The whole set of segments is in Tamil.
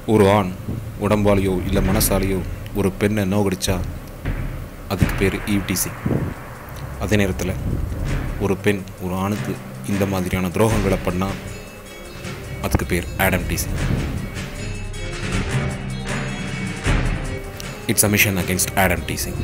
ஒரு ஆண் உடம்பாலேயோ இல்லை மனசாலேயோ ஒரு பெண்ணை நோகடிச்சா அதுக்கு பேர் ஈவ்டீசிங் அதே நேரத்தில் ஒரு பெண் ஒரு ஆணுக்கு இந்த மாதிரியான துரோகங்களை பண்ணால் அதுக்கு பேர் Adam teasing it's a mission against Adam teasing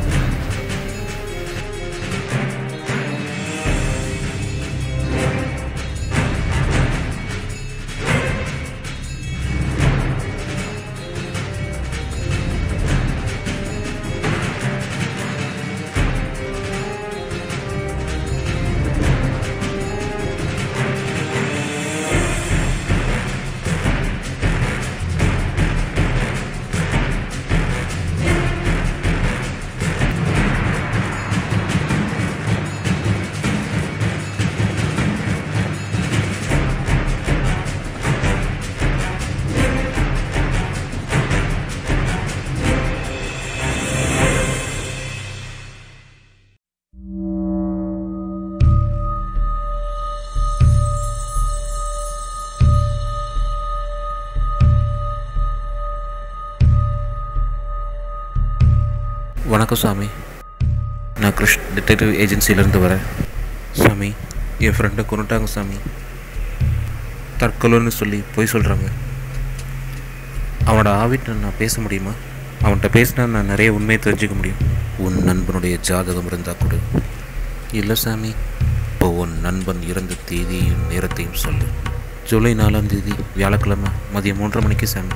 வணக்கம் சாமி நான் கிருஷ் டிடெக்டிவ் ஏஜென்சிலேருந்து வரேன் சாமி என் ஃப்ரெண்டை கொண்டுட்டாங்க சாமி தற்கொலைன்னு சொல்லி பொய் சொல்கிறாங்க அவனோட ஆவிட்ட நான் பேச முடியுமா அவன்கிட்ட பேசினா நான் நிறைய உண்மையை தெரிஞ்சுக்க முடியும் உன் நண்பனுடைய ஜாதகம் இருந்தால் கொடு இல்லை சாமி இப்போ உன் நண்பன் இறந்த தேதியையும் நேரத்தையும் சொல்லு ஜூலை நாலாம் தேதி வியாழக்கிழமை மதியம் மூன்றரை மணிக்கு சாமி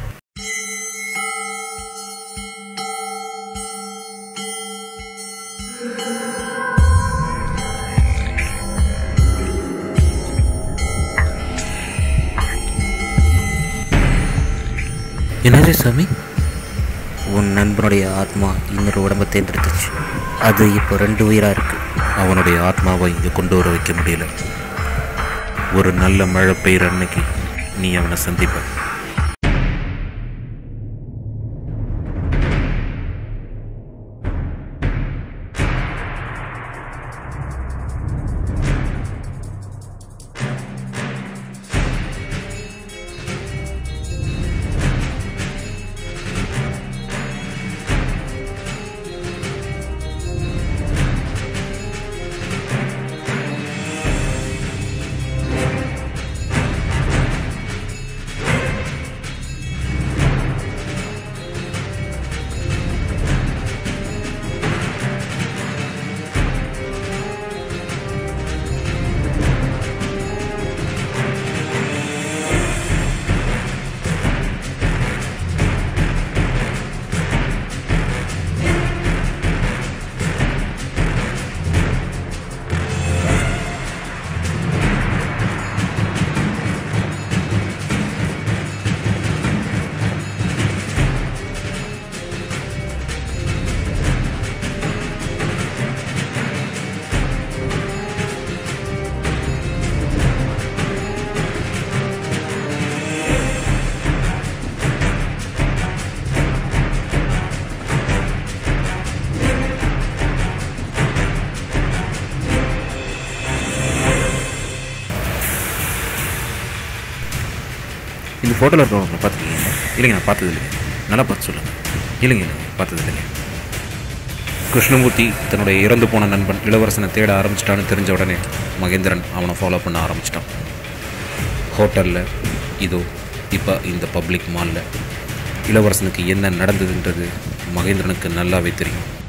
என்னது சாமி உன் நண்பனுடைய ஆத்மா இன்னொரு உடம்பை தேர்ந்தெடுத்துச்சு அது இப்போ ரெண்டு உயிராக இருக்கு அவனுடைய ஆத்மாவை இங்கே கொண்டு வர வைக்க முடியல ஒரு நல்ல மழை பெய்கிற அன்னைக்கு நீ அவனை சந்திப்ப இந்த ஃபோட்டோவில் இருக்கிறவங்க பார்த்துருக்கீங்க இல்லைங்க நான் பார்த்தது இல்லைங்க நல்லா பார்த்து சொல்லுங்கள் இல்லைங்க இல்லைங்க பார்த்தது இல்லைங்க கிருஷ்ணமூர்த்தி தன்னுடைய இறந்து போன நண்பன் இளவரசனை தேட ஆரம்பிச்சிட்டான்னு தெரிஞ்ச உடனே மகேந்திரன் அவனை ஃபாலோ பண்ண ஆரம்பிச்சிட்டான் ஹோட்டலில் இதோ இப்போ இந்த பப்ளிக் மாலில் இளவரசனுக்கு என்ன நடந்ததுன்றது மகேந்திரனுக்கு நல்லாவே தெரியும்